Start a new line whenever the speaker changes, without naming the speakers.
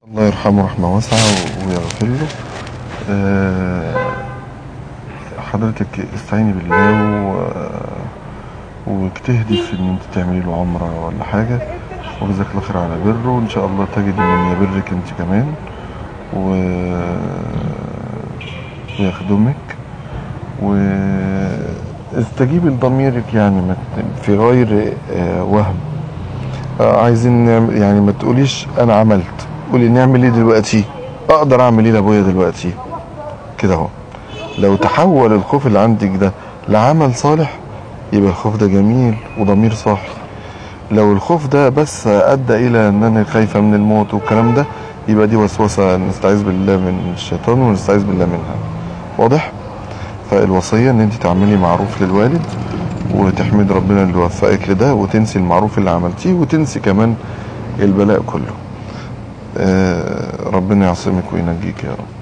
الله يرحمه رحمة واسعة ويغفر له آه، حضرتك استعيني بالله و... واجتهدي في ان انت تعملي له عمرة ولا حاجة وجزاك الله خير على بره وان شاء الله تجد من يبرك انت كمان و... ويخدمك واستجيبي لضميرك يعني ما ت- في غير آه، وهم آه، عايزين نعمل يعني ما تقوليش انا عملت قولي نعمل ايه دلوقتي اقدر اعمل ايه لابويا دلوقتي كده اهو لو تحول الخوف اللي عندك ده لعمل صالح يبقى الخوف ده جميل وضمير صاحي لو الخوف ده بس ادى الى ان انا خايفه من الموت والكلام ده يبقى دي وسوسه نستعيذ بالله من الشيطان ونستعيذ بالله منها واضح فالوصيه ان انت تعملي معروف للوالد وتحمد ربنا اللي وفقك لده وتنسي المعروف اللي عملتيه وتنسي كمان البلاء كله آه، ربنا يعصمك وينجيك يا رب